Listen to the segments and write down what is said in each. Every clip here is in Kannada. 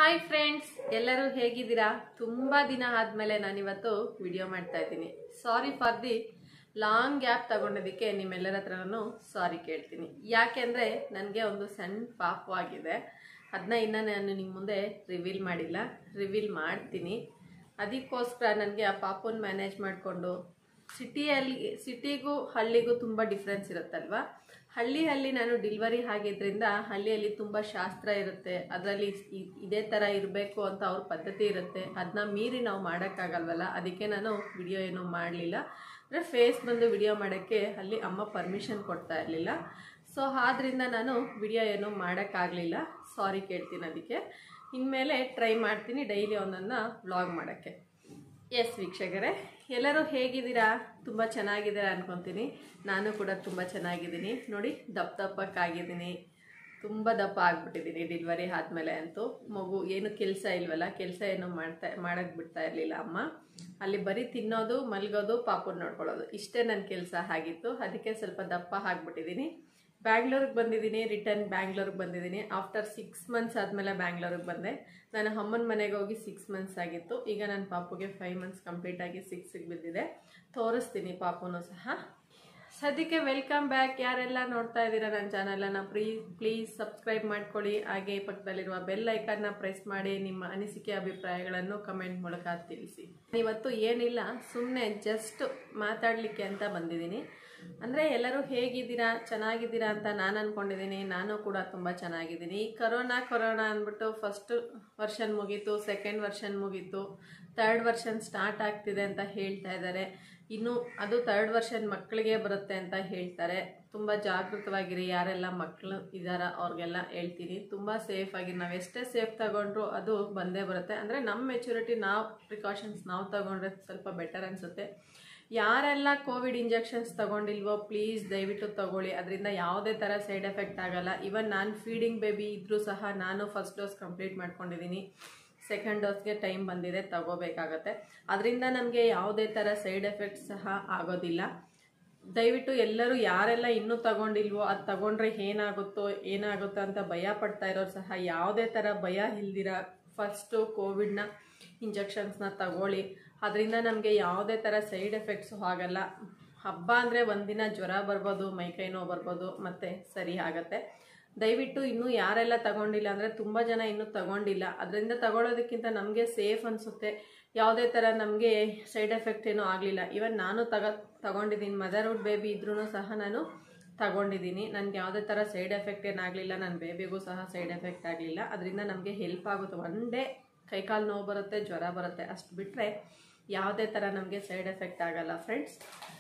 ಹಾಯ್ ಫ್ರೆಂಡ್ಸ್ ಎಲ್ಲರೂ ಹೇಗಿದ್ದೀರಾ ತುಂಬ ದಿನ ಆದಮೇಲೆ ನಾನಿವತ್ತು ವಿಡಿಯೋ ಮಾಡ್ತಾ ಇದ್ದೀನಿ sorry for the long gap ತಗೊಂಡಿದ್ದಕ್ಕೆ ನಿಮ್ಮೆಲ್ಲರ ಹತ್ರ ನಾನು ಸಾರಿ ಕೇಳ್ತೀನಿ ಯಾಕೆಂದರೆ ನನಗೆ ಒಂದು ಸಣ್ಣ ಪಾಪು ಆಗಿದೆ ಅದನ್ನ ಇನ್ನೂ ನಾನು ನಿಮ್ಮ ಮುಂದೆ ರಿವೀಲ್ ಮಾಡಿಲ್ಲ ರಿವೀಲ್ ಮಾಡ್ತೀನಿ ಅದಕ್ಕೋಸ್ಕರ ನನಗೆ ಆ ಪಾಪುನ ಮ್ಯಾನೇಜ್ ಮಾಡಿಕೊಂಡು ಸಿಟಿಯಲ್ಲಿ ಸಿಟಿಗೂ ಹಳ್ಳಿಗೂ ತುಂಬ ಡಿಫ್ರೆನ್ಸ್ ಇರುತ್ತಲ್ವಾ ಹಳ್ಳಿ ಹಳ್ಳಿ ನಾನು ಡಿಲಿವರಿ ಆಗಿದ್ರಿಂದ ಹಳ್ಳಿಯಲ್ಲಿ ತುಂಬ ಶಾಸ್ತ್ರ ಇರುತ್ತೆ ಅದರಲ್ಲಿ ಇದೇ ಥರ ಇರಬೇಕು ಅಂತ ಅವ್ರ ಪದ್ಧತಿ ಇರುತ್ತೆ ಅದನ್ನ ಮೀರಿ ನಾವು ಮಾಡೋಕ್ಕಾಗಲ್ವಲ್ಲ ಅದಕ್ಕೆ ನಾನು ವಿಡಿಯೋ ಏನೂ ಮಾಡಲಿಲ್ಲ ಅಂದರೆ ಫೇಸ್ ಬಂದು ವಿಡಿಯೋ ಮಾಡೋಕ್ಕೆ ಅಲ್ಲಿ ಅಮ್ಮ ಪರ್ಮಿಷನ್ ಕೊಡ್ತಾ ಇರಲಿಲ್ಲ ಸೊ ಆದ್ದರಿಂದ ನಾನು ವಿಡಿಯೋ ಏನೂ ಮಾಡೋಕ್ಕಾಗಲಿಲ್ಲ ಸಾರಿ ಕೇಳ್ತೀನಿ ಅದಕ್ಕೆ ಇನ್ಮೇಲೆ ಟ್ರೈ ಮಾಡ್ತೀನಿ ಡೈಲಿ ಒಂದನ್ನು ವ್ಲಾಗ್ ಮಾಡೋಕ್ಕೆ ಎಸ್ ವೀಕ್ಷಕರೇ ಎಲ್ಲರೂ ಹೇಗಿದ್ದೀರಾ ತುಂಬ ಚೆನ್ನಾಗಿದ್ದೀರಾ ಅನ್ಕೊತೀನಿ ನಾನು ಕೂಡ ತುಂಬ ಚೆನ್ನಾಗಿದ್ದೀನಿ ನೋಡಿ ದಪ್ಪ ದಪ್ಪಕ್ಕಾಗಿದ್ದೀನಿ ತುಂಬ ದಪ್ಪ ಆಗ್ಬಿಟ್ಟಿದ್ದೀನಿ ಡಿಲಿವರಿ ಆದಮೇಲೆ ಅಂತೂ ಮಗು ಏನು ಕೆಲಸ ಇಲ್ವಲ್ಲ ಕೆಲಸ ಏನು ಮಾಡ್ತಾ ಮಾಡೋಕ್ಕೆ ಬಿಡ್ತಾ ಇರಲಿಲ್ಲ ಅಮ್ಮ ಅಲ್ಲಿ ಬರೀ ತಿನ್ನೋದು ಮಲ್ಗೋದು ಪಾಪುನ ನೋಡ್ಕೊಳ್ಳೋದು ಇಷ್ಟೇ ನನ್ನ ಕೆಲಸ ಆಗಿತ್ತು ಅದಕ್ಕೆ ಸ್ವಲ್ಪ ದಪ್ಪ ಆಗಿಬಿಟ್ಟಿದ್ದೀನಿ ಬ್ಯಾಂಗ್ಳೂರಿಗೆ ಬಂದಿದ್ದೀನಿ ರಿಟರ್ನ್ ಬ್ಯಾಂಗ್ಳೂರಿಗೆ ಬಂದಿದ್ದೀನಿ ಆಫ್ಟರ್ ಸಿಕ್ಸ್ ಮಂತ್ಸ್ ಆದಮೇಲೆ ಬ್ಯಾಂಗ್ಳೂರಿಗೆ ಬಂದೆ ನಾನು ಅಮ್ಮನ ಮನೆಗೆ ಹೋಗಿ ಸಿಕ್ಸ್ ಮಂತ್ಸ್ ಆಗಿತ್ತು ಈಗ ನನ್ನ ಪಾಪುಗೆ ಫೈವ್ ಮಂತ್ಸ್ ಕಂಪ್ಲೀಟ್ ಆಗಿ ಸಿಕ್ಸಿಗೆ ಬಿದ್ದಿದೆ ತೋರಿಸ್ತೀನಿ ಪಾಪುನು ಸಹ ಸದ್ಯಕ್ಕೆ ವೆಲ್ಕಮ್ ಬ್ಯಾಕ್ ಯಾರೆಲ್ಲ ನೋಡ್ತಾ ಇದ್ದೀರಾ ನನ್ನ ಚಾನಲನ್ನು ಪ್ಲೀ ಪ್ಲೀಸ್ ಸಬ್ಸ್ಕ್ರೈಬ್ ಮಾಡ್ಕೊಳ್ಳಿ ಹಾಗೆ ಪಕ್ಕದಲ್ಲಿರುವ ಬೆಲ್ ಐಕನ್ನ ಪ್ರೆಸ್ ಮಾಡಿ ನಿಮ್ಮ ಅನಿಸಿಕೆ ಅಭಿಪ್ರಾಯಗಳನ್ನು ಕಮೆಂಟ್ ಮೂಲಕ ತಿಳಿಸಿ ಇವತ್ತು ಏನಿಲ್ಲ ಸುಮ್ಮನೆ ಜಸ್ಟ್ ಮಾತಾಡಲಿಕ್ಕೆ ಅಂತ ಬಂದಿದ್ದೀನಿ ಅಂದರೆ ಎಲ್ಲರೂ ಹೇಗಿದ್ದೀರಾ ಚೆನ್ನಾಗಿದ್ದೀರಾ ಅಂತ ನಾನು ಅಂದ್ಕೊಂಡಿದ್ದೀನಿ ನಾನು ಕೂಡ ತುಂಬ ಚೆನ್ನಾಗಿದ್ದೀನಿ ಈ ಕರೋನಾ ಕೊರೋನಾ ಅಂದ್ಬಿಟ್ಟು ಫಸ್ಟ್ ವರ್ಷನ್ ಮುಗೀತು ಸೆಕೆಂಡ್ ವರ್ಷನ್ ಮುಗೀತು ತರ್ಡ್ ವರ್ಷನ್ ಸ್ಟಾರ್ಟ್ ಆಗ್ತಿದೆ ಅಂತ ಹೇಳ್ತಾ ಇದ್ದಾರೆ ಇನ್ನು ಅದು ತರ್ಡ್ ವರ್ಷನ್ ಮಕ್ಕಳಿಗೆ ಬರುತ್ತೆ ಅಂತ ಹೇಳ್ತಾರೆ ತುಂಬ ಜಾಗೃತವಾಗಿರಿ ಯಾರೆಲ್ಲ ಮಕ್ಕಳು ಇದ್ದಾರ ಅವ್ರಿಗೆಲ್ಲ ಹೇಳ್ತೀನಿ ತುಂಬ ಸೇಫಾಗಿ ನಾವು ಎಷ್ಟೇ ಸೇಫ್ ತಗೊಂಡ್ರು ಅದು ಬಂದೇ ಬರುತ್ತೆ ಅಂದರೆ ನಮ್ಮ ಮೆಚುರಿಟಿ ನಾವು ಪ್ರಿಕಾಷನ್ಸ್ ನಾವು ತಗೊಂಡ್ರೆ ಸ್ವಲ್ಪ ಬೆಟರ್ ಅನಿಸುತ್ತೆ ಯಾರೆಲ್ಲ ಕೋವಿಡ್ ಇಂಜೆಕ್ಷನ್ಸ್ ತಗೊಂಡಿಲ್ವೋ ಪ್ಲೀಸ್ ದಯವಿಟ್ಟು ತಗೊಳ್ಳಿ ಅದರಿಂದ ಯಾವುದೇ ಥರ ಸೈಡ್ ಎಫೆಕ್ಟ್ ಆಗಲ್ಲ ಇವನ್ ನಾನು ಫೀಡಿಂಗ್ ಬೇಬಿ ಇದ್ದರೂ ಸಹ ನಾನು ಫಸ್ಟ್ ಡೋಸ್ ಕಂಪ್ಲೀಟ್ ಮಾಡ್ಕೊಂಡಿದ್ದೀನಿ ಸೆಕೆಂಡ್ ಡೋಸ್ಗೆ ಟೈಮ್ ಬಂದಿದೆ ತಗೋಬೇಕಾಗತ್ತೆ ಅದರಿಂದ ನಮಗೆ ಯಾವುದೇ ಥರ ಸೈಡ್ ಎಫೆಕ್ಟ್ ಸಹ ಆಗೋದಿಲ್ಲ ದಯವಿಟ್ಟು ಎಲ್ಲರೂ ಯಾರೆಲ್ಲ ಇನ್ನೂ ತಗೊಂಡಿಲ್ವೋ ಅದು ತಗೊಂಡ್ರೆ ಏನಾಗುತ್ತೋ ಏನಾಗುತ್ತೋ ಅಂತ ಭಯ ಪಡ್ತಾ ಇರೋರು ಸಹ ಯಾವುದೇ ಥರ ಭಯ ಇಲ್ದಿರ ಫಸ್ಟು ಕೋವಿಡ್ನ ಇಂಜೆಕ್ಷನ್ಸ್ನ ತಗೊಳ್ಳಿ ಅದರಿಂದ ನಮಗೆ ಯಾವುದೇ ಥರ ಸೈಡ್ ಎಫೆಕ್ಟ್ಸು ಆಗಲ್ಲ ಹಬ್ಬ ಅಂದರೆ ಒಂದಿನ ಜ್ವರ ಬರ್ಬೋದು ಮೈಕೈ ನೋವು ಬರ್ಬೋದು ಮತ್ತು ಸರಿ ಆಗತ್ತೆ ದಯವಿಟ್ಟು ಇನ್ನೂ ಯಾರೆಲ್ಲ ತಗೊಂಡಿಲ್ಲ ಅಂದರೆ ತುಂಬ ಜನ ಇನ್ನೂ ತಗೊಂಡಿಲ್ಲ ಅದರಿಂದ ತಗೊಳ್ಳೋದಕ್ಕಿಂತ ನಮಗೆ ಸೇಫ್ ಅನಿಸುತ್ತೆ ಯಾವುದೇ ಥರ ನಮಗೆ ಸೈಡ್ ಎಫೆಕ್ಟ್ ಏನೂ ಆಗಲಿಲ್ಲ ಇವನ್ ನಾನು ತಗ ತಗೊಂಡಿದ್ದೀನಿ ಮದರ್ಹುಡ್ ಬೇಬಿ ಇದ್ರೂ ಸಹ ನಾನು ತಗೊಂಡಿದ್ದೀನಿ ನನಗೆ ಯಾವುದೇ ಥರ ಸೈಡ್ ಎಫೆಕ್ಟ್ ಏನಾಗಲಿಲ್ಲ ನನ್ನ ಬೇಬಿಗೂ ಸಹ ಸೈಡ್ ಎಫೆಕ್ಟ್ ಆಗಲಿಲ್ಲ ಅದರಿಂದ ನಮಗೆ ಹೆಲ್ಪ್ ಆಗುತ್ತೆ ಒನ್ ಡೇ ಕೈಕಾಲು ನೋವು ಬರುತ್ತೆ ಜ್ವರ ಬರುತ್ತೆ ಅಷ್ಟು ಬಿಟ್ಟರೆ ಯಾವುದೇ ಥರ ನಮಗೆ ಸೈಡ್ ಎಫೆಕ್ಟ್ ಆಗಲ್ಲ ಫ್ರೆಂಡ್ಸ್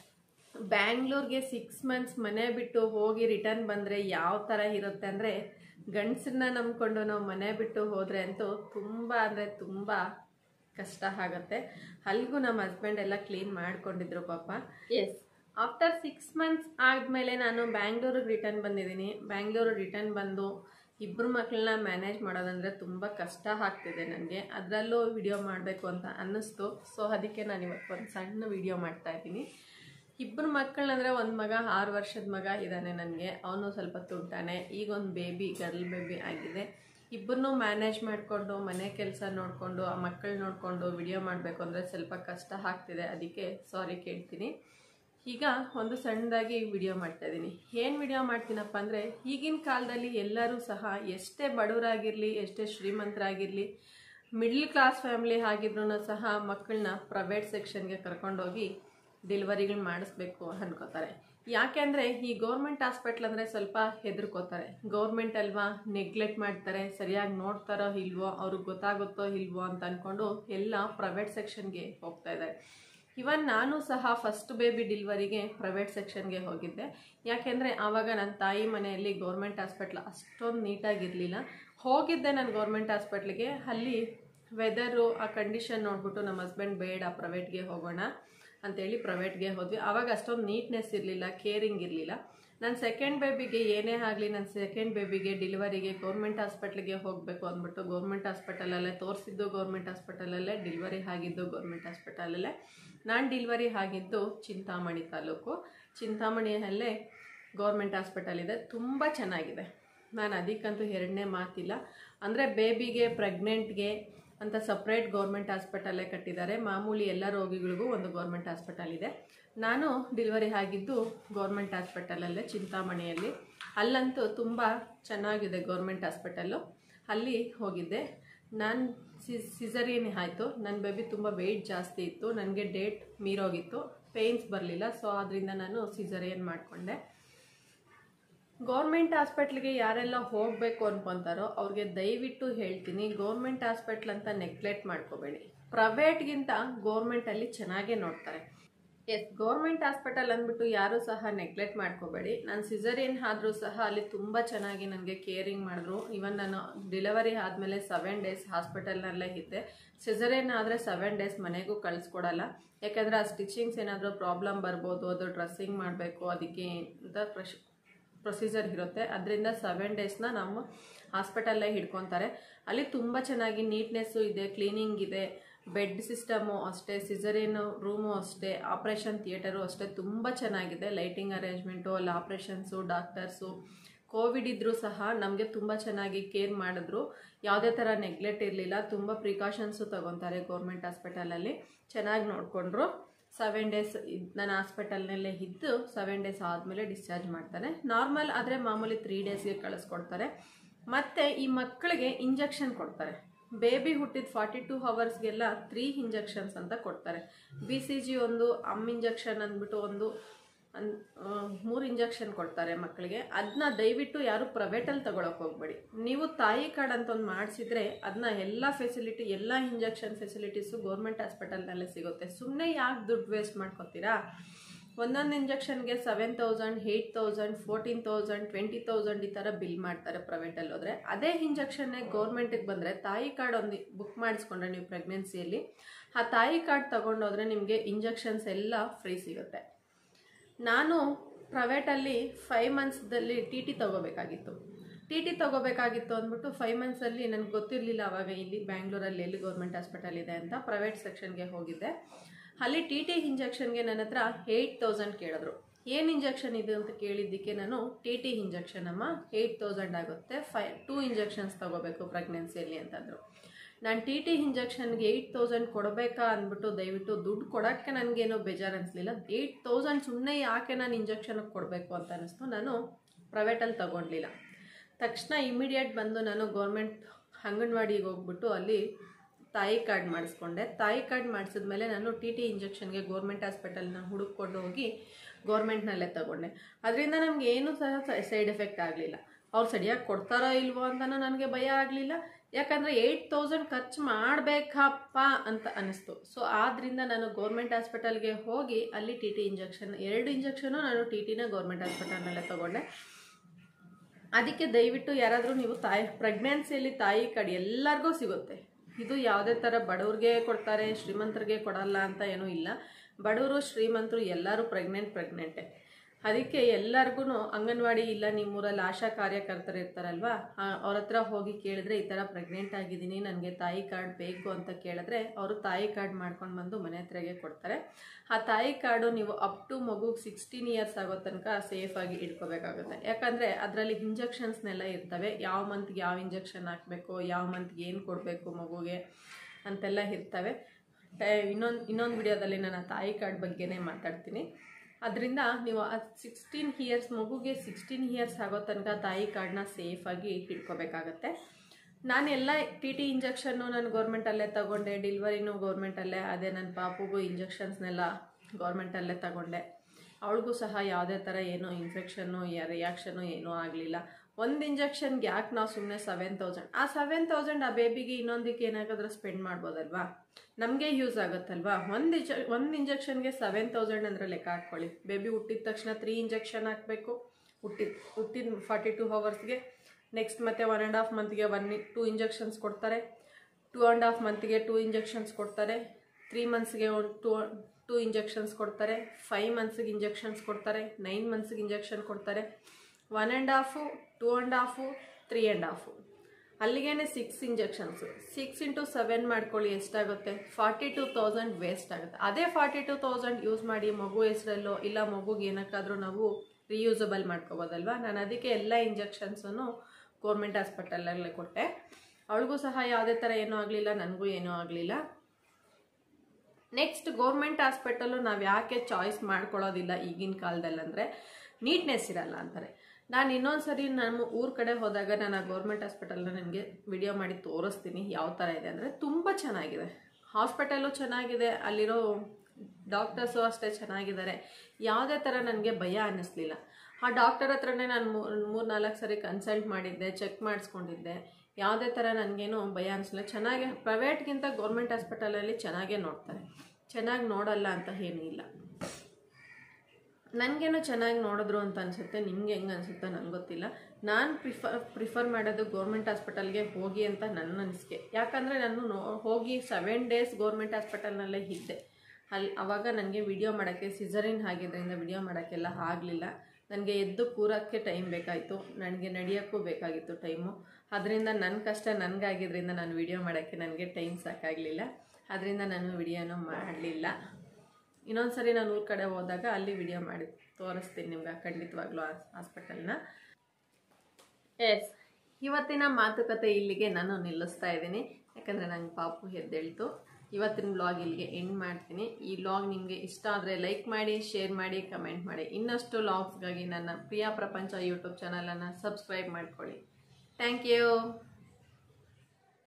ಬ್ಯಾಂಗ್ಳೂರ್ಗೆ ಸಿಕ್ಸ್ ಮಂತ್ಸ್ ಮನೆ ಬಿಟ್ಟು ಹೋಗಿ ರಿಟರ್ನ್ ಬಂದರೆ ಯಾವ ಥರ ಇರುತ್ತೆ ಅಂದರೆ ಗಂಡಸನ್ನ ನಂಬ್ಕೊಂಡು ನಾವು ಮನೆ ಬಿಟ್ಟು ಹೋದರೆ ಅಂತೂ ತುಂಬ ಅಂದರೆ ತುಂಬ ಕಷ್ಟ ಆಗುತ್ತೆ ಅಲ್ಲಿಗೂ ನಮ್ಮ ಹಸ್ಬೆಂಡ್ ಎಲ್ಲ ಕ್ಲೀನ್ ಮಾಡ್ಕೊಂಡಿದ್ರು ಪಾಪ ಎಸ್ ಆಫ್ಟರ್ ಸಿಕ್ಸ್ ಮಂತ್ಸ್ ಆದಮೇಲೆ ನಾನು ಬ್ಯಾಂಗ್ಳೂರಿಗೆ ರಿಟರ್ನ್ ಬಂದಿದ್ದೀನಿ ಬ್ಯಾಂಗ್ಳೂರು ರಿಟರ್ನ್ ಬಂದು ಇಬ್ಬರು ಮಕ್ಕಳನ್ನ ಮ್ಯಾನೇಜ್ ಮಾಡೋದಂದರೆ ತುಂಬ ಕಷ್ಟ ಆಗ್ತಿದೆ ನನಗೆ ಅದರಲ್ಲೂ ವಿಡಿಯೋ ಮಾಡಬೇಕು ಅಂತ ಅನ್ನಿಸ್ತು ಸೊ ಅದಕ್ಕೆ ನಾನು ಇವತ್ತು ಒಂದು ಸಣ್ಣ ವಿಡಿಯೋ ಮಾಡ್ತಾ ಇದ್ದೀನಿ ಇಬ್ಬರು ಮಕ್ಕಳಂದರೆ ಒಂದು ಮಗ ಆರು ವರ್ಷದ ಮಗ ಇದ್ದಾನೆ ನನಗೆ ಅವನು ಸ್ವಲ್ಪ ತುಂಟಾನೆ ಈಗ ಒಂದು ಬೇಬಿ ಗರ್ಲ್ ಬೇಬಿ ಆಗಿದೆ ಇಬ್ಬರನ್ನೂ ಮ್ಯಾನೇಜ್ ಮಾಡಿಕೊಂಡು ಮನೆ ಕೆಲಸ ನೋಡಿಕೊಂಡು ಆ ಮಕ್ಕಳು ನೋಡಿಕೊಂಡು ವಿಡಿಯೋ ಮಾಡಬೇಕು ಅಂದರೆ ಸ್ವಲ್ಪ ಕಷ್ಟ ಆಗ್ತಿದೆ ಅದಕ್ಕೆ ಸಾರಿ ಕೇಳ್ತೀನಿ ಈಗ ಒಂದು ಸಣ್ಣದಾಗಿ ವಿಡಿಯೋ ಮಾಡ್ತಾಯಿದ್ದೀನಿ ಏನು ವಿಡಿಯೋ ಮಾಡ್ತೀನಪ್ಪ ಅಂದರೆ ಈಗಿನ ಕಾಲದಲ್ಲಿ ಎಲ್ಲರೂ ಸಹ ಎಷ್ಟೇ ಬಡವರಾಗಿರಲಿ ಎಷ್ಟೇ ಶ್ರೀಮಂತರಾಗಿರಲಿ ಮಿಡ್ಲ್ ಕ್ಲಾಸ್ ಫ್ಯಾಮಿಲಿ ಆಗಿದ್ರೂ ಸಹ ಮಕ್ಕಳನ್ನ ಪ್ರೈವೇಟ್ ಸೆಕ್ಷನ್ಗೆ ಕರ್ಕೊಂಡೋಗಿ ಡೆಲಿವರಿಗಳು ಮಾಡಿಸ್ಬೇಕು ಅನ್ಕೋತಾರೆ ಯಾಕೆಂದರೆ ಈ ಗೌರ್ಮೆಂಟ್ ಹಾಸ್ಪಿಟ್ಲ್ ಅಂದರೆ ಸ್ವಲ್ಪ ಹೆದರ್ಕೋತಾರೆ ಗೌರ್ಮೆಂಟ್ ಅಲ್ವಾ ನೆಗ್ಲೆಕ್ಟ್ ಮಾಡ್ತಾರೆ ಸರಿಯಾಗಿ ನೋಡ್ತಾರೋ ಇಲ್ವೋ ಅವ್ರಿಗೆ ಗೊತ್ತಾಗುತ್ತೋ ಇಲ್ವೋ ಅಂತ ಅಂದ್ಕೊಂಡು ಎಲ್ಲ ಪ್ರೈವೇಟ್ ಸೆಕ್ಷನ್ಗೆ ಹೋಗ್ತಾ ಇದ್ದಾರೆ ಇವನ್ ನಾನು ಸಹ ಫಸ್ಟ್ ಬೇಬಿ ಡಿಲಿವರಿಗೆ ಪ್ರೈವೇಟ್ ಸೆಕ್ಷನ್ಗೆ ಹೋಗಿದ್ದೆ ಯಾಕೆಂದರೆ ಆವಾಗ ನನ್ನ ತಾಯಿ ಮನೆಯಲ್ಲಿ ಗೌರ್ಮೆಂಟ್ ಹಾಸ್ಪಿಟ್ಲ್ ಅಷ್ಟೊಂದು ನೀಟಾಗಿರಲಿಲ್ಲ ಹೋಗಿದ್ದೆ ನಾನು ಗೌರ್ಮೆಂಟ್ ಹಾಸ್ಪಿಟ್ಲಿಗೆ ಅಲ್ಲಿ ವೆದರು ಆ ಕಂಡೀಷನ್ ನೋಡ್ಬಿಟ್ಟು ನಮ್ಮ ಹಸ್ಬೆಂಡ್ ಬೇಡ ಪ್ರೈವೇಟ್ಗೆ ಹೋಗೋಣ ಅಂತೇಳಿ ಪ್ರೈವೇಟ್ಗೆ ಹೋದ್ವಿ ಆವಾಗ ಅಷ್ಟೊಂದು ನೀಟ್ನೆಸ್ ಇರಲಿಲ್ಲ ಕೇರಿಂಗ್ ಇರಲಿಲ್ಲ ನನ್ನ ಸೆಕೆಂಡ್ ಬೇಬಿಗೆ ಏನೇ ಆಗಲಿ ನನ್ನ ಸೆಕೆಂಡ್ ಬೇಬಿಗೆ ಡಿಲಿವರಿಗೆ ಗೌರ್ಮೆಂಟ್ ಹಾಸ್ಪಿಟ್ಲಿಗೆ ಹೋಗಬೇಕು ಅಂದ್ಬಿಟ್ಟು ಗೌರ್ಮೆಂಟ್ ಹಾಸ್ಪಿಟಲಲ್ಲೇ ತೋರಿಸಿದ್ದು ಗೌರ್ಮೆಂಟ್ ಹಾಸ್ಪಿಟಲಲ್ಲೇ ಡಿಲಿವರಿ ಆಗಿದ್ದು ಗೌರ್ಮೆಂಟ್ ಹಾಸ್ಪಿಟಲಲ್ಲೇ ನಾನು ಡಿಲಿವರಿ ಆಗಿದ್ದು ಚಿಂತಾಮಣಿ ತಾಲೂಕು ಚಿಂತಾಮಣಿಯಲ್ಲೇ ಗೌರ್ಮೆಂಟ್ ಹಾಸ್ಪಿಟಲ್ ಇದೆ ತುಂಬ ಚೆನ್ನಾಗಿದೆ ನಾನು ಅದಕ್ಕಂತೂ ಎರಡನೇ ಮಾತಿಲ್ಲ ಅಂದರೆ ಬೇಬಿಗೆ ಪ್ರೆಗ್ನೆಂಟ್ಗೆ ಅಂತ ಸಪ್ರೇಟ್ ಗೌರ್ಮೆಂಟ್ ಹಾಸ್ಪಿಟಲ್ಲೇ ಕಟ್ಟಿದ್ದಾರೆ ಮಾಮೂಲಿ ಎಲ್ಲ ರೋಗಿಗಳಿಗೂ ಒಂದು ಗೌರ್ಮೆಂಟ್ ಹಾಸ್ಪಿಟಲ್ ಇದೆ ನಾನು ಡಿಲಿವರಿ ಆಗಿದ್ದು ಗೌರ್ಮೆಂಟ್ ಹಾಸ್ಪಿಟಲಲ್ಲೇ ಚಿಂತಾಮಣಿಯಲ್ಲಿ ಅಲ್ಲಂತೂ ತುಂಬ ಚೆನ್ನಾಗಿದೆ ಗೌರ್ಮೆಂಟ್ ಹಾಸ್ಪಿಟಲ್ಲು ಅಲ್ಲಿ ಹೋಗಿದ್ದೆ ನಾನು ಸಿಸರಿಯನ್ ಆಯಿತು ನನ್ನ ಬೇಬಿ ತುಂಬ ವೆಯ್ಟ್ ಜಾಸ್ತಿ ಇತ್ತು ನನಗೆ ಡೇಟ್ ಮೀರೋಗಿತ್ತು ಪೇಯ್ನ್ಸ್ ಬರಲಿಲ್ಲ ಸೊ ಅದರಿಂದ ನಾನು ಸಿಸರಿಯನ್ ಮಾಡಿಕೊಂಡೆ ಗೌರ್ಮೆಂಟ್ ಹಾಸ್ಪಿಟ್ಲಿಗೆ ಯಾರೆಲ್ಲ ಹೋಗಬೇಕು ಅನ್ಕೊತಾರೋ ಅವ್ರಿಗೆ ದಯವಿಟ್ಟು ಹೇಳ್ತೀನಿ ಗೌರ್ಮೆಂಟ್ ಹಾಸ್ಪಿಟ್ಲ್ ಅಂತ ನೆಗ್ಲೆಕ್ಟ್ ಮಾಡ್ಕೋಬೇಡಿ ಪ್ರೈವೇಟ್ಗಿಂತ ಗೌರ್ಮೆಂಟಲ್ಲಿ ಚೆನ್ನಾಗೇ ನೋಡ್ತಾರೆ ಎಸ್ ಗೌರ್ಮೆಂಟ್ ಹಾಸ್ಪಿಟಲ್ ಅಂದ್ಬಿಟ್ಟು ಯಾರೂ ಸಹ ನೆಗ್ಲೆಕ್ಟ್ ಮಾಡ್ಕೋಬೇಡಿ ನಾನು ಸಿಸರಿಯನ್ ಆದರೂ ಸಹ ಅಲ್ಲಿ ತುಂಬ ಚೆನ್ನಾಗಿ ನನಗೆ ಕೇರಿಂಗ್ ಮಾಡಿದ್ರು ಇವನ್ ನಾನು ಡಿಲಿವರಿ ಆದಮೇಲೆ ಸೆವೆನ್ ಡೇಸ್ ಹಾಸ್ಪಿಟಲ್ನಲ್ಲೇ ಇದ್ದೆ ಸಿಸರಿಯನ್ ಆದರೆ ಸೆವೆನ್ ಡೇಸ್ ಮನೆಗೂ ಕಳಿಸ್ಕೊಡಲ್ಲ ಯಾಕಂದರೆ ಆ ಸ್ಟಿಚಿಂಗ್ಸ್ ಏನಾದರೂ ಪ್ರಾಬ್ಲಮ್ ಬರ್ಬೋದು ಅದು ಡ್ರೆಸ್ಸಿಂಗ್ ಮಾಡಬೇಕು ಅದಕ್ಕೆ ಅಂತ ಪ್ರಶ್ ಪ್ರೊಸೀಜರ್ ಇರುತ್ತೆ ಅದರಿಂದ ಸೆವೆನ್ ಡೇಸ್ನ ನಾವು ಹಾಸ್ಪಿಟಲ್ಲೇ ಹಿಡ್ಕೊತಾರೆ ಅಲ್ಲಿ ತುಂಬ ಚೆನ್ನಾಗಿ ನೀಟ್ನೆಸ್ಸು ಇದೆ ಕ್ಲೀನಿಂಗ್ ಇದೆ ಬೆಡ್ ಸಿಸ್ಟಮು ಅಷ್ಟೇ ಸಿಸರಿನ್ ರೂಮು ಅಷ್ಟೇ ಆಪ್ರೇಷನ್ ಥಿಯೇಟರು ಅಷ್ಟೇ ತುಂಬ ಚೆನ್ನಾಗಿದೆ ಲೈಟಿಂಗ್ ಅರೇಂಜ್ಮೆಂಟು ಅಲ್ಲಿ ಆಪ್ರೇಷನ್ಸು ಡಾಕ್ಟರ್ಸು ಕೋವಿಡ್ ಇದ್ದರೂ ಸಹ ನಮಗೆ ತುಂಬ ಚೆನ್ನಾಗಿ ಕೇರ್ ಮಾಡಿದ್ರು ಯಾವುದೇ ಥರ ನೆಗ್ಲೆಕ್ಟ್ ಇರಲಿಲ್ಲ ತುಂಬ ಪ್ರಿಕಾಷನ್ಸು ತಗೊತಾರೆ ಗೌರ್ಮೆಂಟ್ ಹಾಸ್ಪಿಟಲಲ್ಲಿ ಚೆನ್ನಾಗಿ ನೋಡಿಕೊಂಡ್ರು ಸೆವೆನ್ ಡೇಸ್ ನನ್ನ ಹಾಸ್ಪಿಟಲ್ನಲ್ಲೇ ಇದ್ದು ಸೆವೆನ್ ಡೇಸ್ ಆದಮೇಲೆ ಡಿಸ್ಚಾರ್ಜ್ ಮಾಡ್ತಾರೆ ನಾರ್ಮಲ್ ಆದರೆ ಮಾಮೂಲಿ ತ್ರೀ ಡೇಸ್ಗೆ ಕಳಿಸ್ಕೊಡ್ತಾರೆ ಮತ್ತು ಈ ಮಕ್ಕಳಿಗೆ ಇಂಜೆಕ್ಷನ್ ಕೊಡ್ತಾರೆ ಬೇಬಿ ಹುಟ್ಟಿದ ಫಾರ್ಟಿ ಟೂ ಅವರ್ಸ್ಗೆಲ್ಲ ತ್ರೀ ಇಂಜೆಕ್ಷನ್ಸ್ ಅಂತ ಕೊಡ್ತಾರೆ ಬಿ ಸಿ ಜಿ ಒಂದು ಅಮ್ ಇಂಜೆಕ್ಷನ್ ಅಂದ್ಬಿಟ್ಟು ಒಂದು ಅನ್ ಮೂರು ಇಂಜೆಕ್ಷನ್ ಕೊಡ್ತಾರೆ ಮಕ್ಕಳಿಗೆ ಅದನ್ನ ದಯವಿಟ್ಟು ಯಾರು ಪ್ರೈವೇಟಲ್ಲಿ ತಗೊಳಕ್ಕೆ ಹೋಗ್ಬೇಡಿ ನೀವು ತಾಯಿ ಕಾರ್ಡ್ ಅಂತ ಒಂದು ಮಾಡಿಸಿದ್ರೆ ಅದನ್ನ ಎಲ್ಲ ಫೆಸಿಲಿಟಿ ಎಲ್ಲ ಇಂಜೆಕ್ಷನ್ ಫೆಸಿಲಿಟೀಸು ಗೌರ್ಮೆಂಟ್ ಹಾಸ್ಪಿಟಲ್ನಲ್ಲೇ ಸಿಗುತ್ತೆ ಸುಮ್ಮನೆ ಯಾಕೆ ದುಡ್ಡು ವೇಸ್ಟ್ ಮಾಡ್ಕೊತೀರಾ ಒಂದೊಂದು ಇಂಜೆಕ್ಷನ್ಗೆ seven thousand eight thousand fourteen thousand twenty thousand ಈ ಥರ ಬಿಲ್ ಮಾಡ್ತಾರೆ ಪ್ರೈವೇಟಲ್ಲಿ ಹೋದರೆ ಅದೇ ಇಂಜೆಕ್ಷನ್ನೇ ಗೌರ್ಮೆಂಟಿಗೆ ಬಂದರೆ ತಾಯಿ ಕಾರ್ಡ್ ಒಂದು ಬುಕ್ ಮಾಡಿಸ್ಕೊಂಡ್ರೆ ನೀವು ಪ್ರೆಗ್ನೆನ್ಸಿಯಲ್ಲಿ ಆ ತಾಯಿ ಕಾರ್ಡ್ ತೊಗೊಂಡೋದ್ರೆ ನಿಮಗೆ ಇಂಜೆಕ್ಷನ್ಸ್ ಎಲ್ಲ ಫ್ರೀ ಸಿಗುತ್ತೆ ನಾನು ಪ್ರೈವೇಟಲ್ಲಿ ಫೈವ್ ಮಂತ್ಸ್ದಲ್ಲಿ ಟಿ ಟಿ ತೊಗೋಬೇಕಾಗಿತ್ತು ಟಿ ಟಿ ತೊಗೋಬೇಕಾಗಿತ್ತು ಅಂದ್ಬಿಟ್ಟು ಫೈವ್ ಮಂತ್ಸಲ್ಲಿ ನನಗೆ ಗೊತ್ತಿರಲಿಲ್ಲ ಅವಾಗ ಇಲ್ಲಿ ಬ್ಯಾಂಗ್ಳೂರಲ್ಲಿ ಎಲ್ಲಿ ಗೌರ್ಮೆಂಟ್ ಹಾಸ್ಪಿಟಲ್ ಇದೆ ಅಂತ ಪ್ರೈವೇಟ್ ಸೆಕ್ಷನ್ಗೆ ಹೋಗಿದ್ದೆ ಅಲ್ಲಿ ಟಿ ಟಿ ಇಂಜೆಕ್ಷನ್ಗೆ ನನ್ನ ಹತ್ರ ಏಯ್ಟ್ ತೌಸಂಡ್ ಕೇಳಿದ್ರು ಏನು ಇಂಜೆಕ್ಷನ್ ಇದೆ ಅಂತ ಕೇಳಿದ್ದಕ್ಕೆ ನಾನು ಟಿ ಟಿ ಇಂಜೆಕ್ಷನ್ ಅಮ್ಮ ಏಯ್ಟ್ ತೌಸಂಡ್ ಆಗುತ್ತೆ ಫೈ ಟೂ ಇಂಜೆಕ್ಷನ್ಸ್ ತೊಗೋಬೇಕು ಪ್ರೆಗ್ನೆನ್ಸಿಯಲ್ಲಿ ಅಂತಂದರು ನಾನು ಟಿ ಟಿ ಇಂಜೆಕ್ಷನ್ಗೆ ಏಯ್ಟ್ ತೌಸಂಡ್ ಕೊಡಬೇಕಾ ಅಂದ್ಬಿಟ್ಟು ದಯವಿಟ್ಟು ದುಡ್ಡು ಕೊಡೋಕ್ಕೆ ನನಗೇನೋ ಬೇಜಾರು ಅನಿಸ್ಲಿಲ್ಲ ಏಯ್ಟ್ ತೌಸಂಡ್ ಸುಮ್ಮನೆ ಯಾಕೆ ನಾನು ಇಂಜೆಕ್ಷನ್ಗೆ ಕೊಡಬೇಕು ಅಂತ ಅನ್ನಿಸ್ತು ನಾನು ಪ್ರೈವೇಟಲ್ಲಿ ತಗೊಳ್ಲಿಲ್ಲ ತಕ್ಷಣ ಇಮಿಡಿಯೇಟ್ ಬಂದು ನಾನು ಗೌರ್ಮೆಂಟ್ ಅಂಗನವಾಡಿಗೆ ಹೋಗ್ಬಿಟ್ಟು ಅಲ್ಲಿ ತಾಯಿ ಕಾರ್ಡ್ ಮಾಡಿಸ್ಕೊಂಡೆ ತಾಯಿ ಕಾರ್ಡ್ ಮಾಡಿಸಿದ್ಮೇಲೆ ನಾನು ಟಿ ಟಿ ಇಂಜೆಕ್ಷನ್ಗೆ ಗೌರ್ಮೆಂಟ್ ಹಾಸ್ಪಿಟಲ್ನ ಹುಡುಕೊಂಡು ಹೋಗಿ ಗೌರ್ಮೆಂಟ್ನಲ್ಲೇ ತಗೊಂಡೆ ಅದರಿಂದ ನಮ್ಗೆ ಏನೂ ಸಹ ಸೈಡ್ ಎಫೆಕ್ಟ್ ಆಗಲಿಲ್ಲ ಅವ್ರು ಸರಿಯಾಗಿ ಕೊಡ್ತಾರೋ ಇಲ್ವೋ ಅಂತಲೂ ನನಗೆ ಭಯ ಆಗಲಿಲ್ಲ ಯಾಕಂದರೆ ಏಯ್ಟ್ ತೌಸಂಡ್ ಖರ್ಚು ಮಾಡಬೇಕಪ್ಪ ಅಂತ ಅನ್ನಿಸ್ತು ಸೊ ಆದ್ದರಿಂದ ನಾನು ಗೌರ್ಮೆಂಟ್ ಹಾಸ್ಪಿಟಲ್ಗೆ ಹೋಗಿ ಅಲ್ಲಿ ಟಿ ಟಿ ಇಂಜೆಕ್ಷನ್ ಎರಡು ಇಂಜೆಕ್ಷನು ನಾನು ಟಿ ಟಿನ ಗೌರ್ಮೆಂಟ್ ಹಾಸ್ಪಿಟಲ್ನಲ್ಲೇ ತೊಗೊಂಡೆ ಅದಕ್ಕೆ ದಯವಿಟ್ಟು ಯಾರಾದರೂ ನೀವು ತಾಯಿ ಪ್ರೆಗ್ನೆನ್ಸಿಯಲ್ಲಿ ತಾಯಿ ಕಾರ್ಡ್ ಎಲ್ಲರಿಗೂ ಸಿಗುತ್ತೆ ಇದು ಯಾವುದೇ ಥರ ಬಡವ್ರಿಗೆ ಕೊಡ್ತಾರೆ ಶ್ರೀಮಂತರಿಗೆ ಕೊಡಲ್ಲ ಅಂತ ಏನೂ ಇಲ್ಲ ಬಡವರು ಶ್ರೀಮಂತರು ಎಲ್ಲರೂ ಪ್ರೆಗ್ನೆಂಟ್ ಪ್ರೆಗ್ನೆಂಟೇ ಅದಕ್ಕೆ ಎಲ್ಲರಿಗೂ ಅಂಗನವಾಡಿ ಇಲ್ಲ ನಿಮ್ಮೂರಲ್ಲಿ ಆಶಾ ಕಾರ್ಯಕರ್ತರು ಇರ್ತಾರಲ್ವಾ ಅವ್ರ ಹತ್ರ ಹೋಗಿ ಕೇಳಿದ್ರೆ ಈ ಥರ ಪ್ರೆಗ್ನೆಂಟ್ ಆಗಿದ್ದೀನಿ ನನಗೆ ತಾಯಿ ಕಾರ್ಡ್ ಬೇಕು ಅಂತ ಕೇಳಿದ್ರೆ ಅವರು ತಾಯಿ ಕಾರ್ಡ್ ಮಾಡ್ಕೊಂಡು ಬಂದು ಮನೆ ಹತ್ರಗೆ ಕೊಡ್ತಾರೆ ಆ ತಾಯಿ ಕಾರ್ಡು ನೀವು ಅಪ್ ಟು ಮಗುಗೆ ಸಿಕ್ಸ್ಟೀನ್ ಇಯರ್ಸ್ ಆಗೋ ತನಕ ಸೇಫಾಗಿ ಇಟ್ಕೋಬೇಕಾಗುತ್ತೆ ಯಾಕಂದರೆ ಅದರಲ್ಲಿ ಇಂಜೆಕ್ಷನ್ಸ್ನೆಲ್ಲ ಇರ್ತವೆ ಯಾವ ಮಂತ್ಗೆ ಯಾವ ಇಂಜೆಕ್ಷನ್ ಹಾಕಬೇಕು ಯಾವ ಮಂತ್ಗೆ ಏನು ಕೊಡಬೇಕು ಮಗುಗೆ ಅಂತೆಲ್ಲ ಇರ್ತವೆ ಇನ್ನೊಂದು ಇನ್ನೊಂದು ವಿಡಿಯೋದಲ್ಲಿ ನಾನು ಆ ತಾಯಿ ಕಾರ್ಡ್ ಬಗ್ಗೆನೇ ಮಾತಾಡ್ತೀನಿ ಅದರಿಂದ ನೀವು ಆ ಸಿಕ್ಸ್ಟೀನ್ ಇಯರ್ಸ್ ಮಗುಗೆ ಸಿಕ್ಸ್ಟೀನ್ ಇಯರ್ಸ್ ಆಗೋ ತನಕ ತಾಯಿ ಕಾರ್ಡ್ನ ಸೇಫಾಗಿ ಇಟ್ಕೋಬೇಕಾಗತ್ತೆ ನಾನು ಎಲ್ಲ ಟಿ ಟಿ ಇಂಜೆಕ್ಷನ್ನು ನಾನು ಗೌರ್ಮೆಂಟಲ್ಲೇ ತಗೊಂಡೆ ಡಿಲ್ವರಿನೂ ಗೌರ್ಮೆಂಟಲ್ಲೇ ಅದೇ ನನ್ನ ಪಾಪುಗೂ ಇಂಜೆಕ್ಷನ್ಸ್ನೆಲ್ಲ ಗೌರ್ಮೆಂಟಲ್ಲೇ ತಗೊಂಡೆ ಅವಳಿಗೂ ಸಹ ಯಾವುದೇ ಥರ ಏನೋ ಇನ್ಫೆಕ್ಷನ್ನು ರಿಯಾಕ್ಷನ್ನು ಏನೂ ಆಗಲಿಲ್ಲ ಒಂದು ಇಂಜೆಕ್ಷನ್ಗೆ ಯಾಕೆ ನಾವು ಸುಮ್ಮನೆ ಸೆವೆನ್ ತೌಸಂಡ್ ಆ ಸೆವೆನ್ ತೌಸಂಡ್ ಆ ಬೇಬಿಗೆ ಇನ್ನೊಂದಕ್ಕೆ ಏನಾಗಾದ್ರೂ ಸ್ಪೆಂಡ್ ಮಾಡ್ಬೋದಲ್ವಾ ನಮಗೆ ಯೂಸ್ ಆಗುತ್ತಲ್ವಾ ಒಂದು ಇಂಜ ಒಂದು ಇಂಜೆಕ್ಷನ್ಗೆ ಸೆವೆನ್ ತೌಸಂಡ್ ಅಂದರೆ ಲೆಕ್ಕ ಹಾಕ್ಕೊಳ್ಳಿ ಬೇಬಿ ಹುಟ್ಟಿದ ತಕ್ಷಣ ತ್ರೀ ಇಂಜೆಕ್ಷನ್ ಹಾಕಬೇಕು ಹುಟ್ಟಿದ ಹುಟ್ಟಿದ ಫಾರ್ಟಿ ಟೂ ಅವರ್ಸ್ಗೆ ನೆಕ್ಸ್ಟ್ ಮತ್ತೆ ಒನ್ ಆ್ಯಂಡ್ ಹಾಫ್ ಮಂತ್ಗೆ ಒನ್ ಟೂ ಇಂಜೆಕ್ಷನ್ಸ್ ಕೊಡ್ತಾರೆ ಟೂ ಆ್ಯಂಡ್ ಹಾಫ್ ಮಂತ್ಗೆ ಟೂ ಇಂಜೆಕ್ಷನ್ಸ್ ಕೊಡ್ತಾರೆ ತ್ರೀ ಮಂತ್ಸ್ಗೆ ಒಂದು ಟೂ ಟೂ ಇಂಜೆಕ್ಷನ್ಸ್ ಕೊಡ್ತಾರೆ ಫೈವ್ ಮಂತ್ಸಿಗೆ ಇಂಜೆಕ್ಷನ್ಸ್ ಕೊಡ್ತಾರೆ ನೈನ್ ಮಂತ್ಸಿಗೆ ಇಂಜೆಕ್ಷನ್ ಕೊಡ್ತಾರೆ one and half two and half three and half ಅಲ್ಲಿಗೇನೆ six injections six into seven ಮಾಡ್ಕೊಳ್ಳಿ ಎಷ್ಟಾಗುತ್ತೆ ಫಾರ್ಟಿ ಟು ತೌಸಂಡ್ ವೇಸ್ಟ್ ಆಗುತ್ತೆ ಅದೇ ಫಾರ್ಟಿ ಟು ತೌಸಂಡ್ ಯೂಸ್ ಮಾಡಿ ಮಗು ಹೆಸರಲ್ಲೋ ಇಲ್ಲ ಮಗುಗೆ ಏನಕ್ಕಾದರೂ ನಾವು ರಿಯೂಸಬಲ್ ಮಾಡ್ಕೋಬೋದಲ್ವಾ ನಾನು ಅದಕ್ಕೆ ಎಲ್ಲ ಇಂಜೆಕ್ಷನ್ಸನ್ನು ಗೌರ್ಮೆಂಟ್ ಹಾಸ್ಪಿಟಲಲ್ಲೇ ಕೊಟ್ಟೆ ಅವಳಿಗೂ ಸಹ ಯಾವುದೇ ಥರ ಏನೂ ಆಗಲಿಲ್ಲ ನನಗೂ ಏನೂ ಆಗಲಿಲ್ಲ ನೆಕ್ಸ್ಟ್ ಗೌರ್ಮೆಂಟ್ ಹಾಸ್ಪಿಟಲು ನಾವು ಯಾಕೆ ಚಾಯ್ಸ್ ಮಾಡ್ಕೊಳ್ಳೋದಿಲ್ಲ ಈಗಿನ ಕಾಲದಲ್ಲಿ ಅಂದರೆ ನೀಟ್ನೆಸ್ ಇರಲ್ಲ ಅಂತಾರೆ ನಾನು ಇನ್ನೊಂದು ಸರಿ ನಮ್ಮ ಊರ ಕಡೆ ಹೋದಾಗ ನಾನು ಆ ಗೌರ್ಮೆಂಟ್ ಹಾಸ್ಪಿಟಲ್ನ ನನಗೆ ವಿಡಿಯೋ ಮಾಡಿ ತೋರಿಸ್ತೀನಿ ಯಾವ ಥರ ಇದೆ ಅಂದರೆ ತುಂಬ ಚೆನ್ನಾಗಿದೆ ಹಾಸ್ಪಿಟಲು ಚೆನ್ನಾಗಿದೆ ಅಲ್ಲಿರೋ ಡಾಕ್ಟರ್ಸು ಅಷ್ಟೇ ಚೆನ್ನಾಗಿದ್ದಾರೆ ಯಾವುದೇ ಥರ ನನಗೆ ಭಯ ಅನ್ನಿಸ್ಲಿಲ್ಲ ಆ ಡಾಕ್ಟರ್ ಹತ್ರನೇ ನಾನು ಮೂರು ನಾಲ್ಕು ಸರಿ ಕನ್ಸಲ್ಟ್ ಮಾಡಿದ್ದೆ ಚೆಕ್ ಮಾಡಿಸ್ಕೊಂಡಿದ್ದೆ ಯಾವುದೇ ಥರ ನನಗೇನು ಭಯ ಅನಿಸಲಿಲ್ಲ ಚೆನ್ನಾಗಿ ಪ್ರೈವೇಟ್ಗಿಂತ ಗೌರ್ಮೆಂಟ್ ಹಾಸ್ಪಿಟಲಲ್ಲಿ ಚೆನ್ನಾಗೇ ನೋಡ್ತಾರೆ ಚೆನ್ನಾಗಿ ನೋಡಲ್ಲ ಅಂತ ಏನಿಲ್ಲ ನನಗೇನೋ ಚೆನ್ನಾಗಿ ನೋಡಿದ್ರು ಅಂತ ಅನಿಸುತ್ತೆ ನಿಮ್ಗೆ ಹೆಂಗೆ ಅನಿಸುತ್ತೆ ನಂಗೆ ಗೊತ್ತಿಲ್ಲ ನಾನು ಪ್ರಿಫರ್ ಪ್ರಿಫರ್ ಮಾಡೋದು ಗೌರ್ಮೆಂಟ್ ಹಾಸ್ಪಿಟಲ್ಗೆ ಹೋಗಿ ಅಂತ ನನ್ನ ಅನಿಸಿಕೆ ಯಾಕಂದರೆ ನಾನು ನೋ ಹೋಗಿ ಸೆವೆನ್ ಡೇಸ್ ಗೌರ್ಮೆಂಟ್ ಹಾಸ್ಪಿಟಲ್ನಲ್ಲೇ ಇದ್ದೆ ಅಲ್ಲಿ ಅವಾಗ ನನಗೆ ವಿಡಿಯೋ ಮಾಡೋಕ್ಕೆ ಸಿಸರಿನ್ ಆಗಿದ್ದರಿಂದ ವಿಡಿಯೋ ಮಾಡೋಕ್ಕೆಲ್ಲ ಆಗಲಿಲ್ಲ ನನಗೆ ಎದ್ದು ಕೂರೋಕ್ಕೆ ಟೈಮ್ ಬೇಕಾಯಿತು ನನಗೆ ನಡೆಯೋಕ್ಕೂ ಬೇಕಾಗಿತ್ತು ಟೈಮು ಅದರಿಂದ ನನ್ನ ಕಷ್ಟ ನನಗಾಗಿದ್ದರಿಂದ ನಾನು ವಿಡಿಯೋ ಮಾಡೋಕ್ಕೆ ನನಗೆ ಟೈಮ್ ಸಾಕಾಗಲಿಲ್ಲ ಅದರಿಂದ ನಾನು ವಿಡಿಯೋನೂ ಮಾಡಲಿಲ್ಲ ಇನ್ನೊಂದು ಸರಿ ನಾನು ಊರ ಕಡೆ ಹೋದಾಗ ಅಲ್ಲಿ ವಿಡಿಯೋ ಮಾಡಿ ತೋರಿಸ್ತೀನಿ ನಿಮ್ಗೆ ಖಂಡಿತವಾಗ್ಲೂ ಹಾಸ್ಪಿಟಲ್ನ ಎಸ್ ಇವತ್ತಿನ ಮಾತುಕತೆ ಇಲ್ಲಿಗೆ ನಾನು ನಿಲ್ಲಿಸ್ತಾ ಇದ್ದೀನಿ ಯಾಕಂದರೆ ನಂಗೆ ಪಾಪು ಎದ್ದೇಳ್ತು ಇವತ್ತಿನ ಬ್ಲಾಗ್ ಇಲ್ಲಿಗೆ ಎಂಡ್ ಮಾಡ್ತೀನಿ ಈ ಬ್ಲಾಗ್ ನಿಮಗೆ ಇಷ್ಟ ಆದರೆ ಲೈಕ್ ಮಾಡಿ ಶೇರ್ ಮಾಡಿ ಕಮೆಂಟ್ ಮಾಡಿ ಇನ್ನಷ್ಟು ಲಾಗ್ಸ್ಗಾಗಿ ನನ್ನ ಪ್ರಿಯಾ ಪ್ರಪಂಚ ಯೂಟ್ಯೂಬ್ ಚಾನಲನ್ನು ಸಬ್ಸ್ಕ್ರೈಬ್ ಮಾಡ್ಕೊಳ್ಳಿ ಥ್ಯಾಂಕ್ ಯು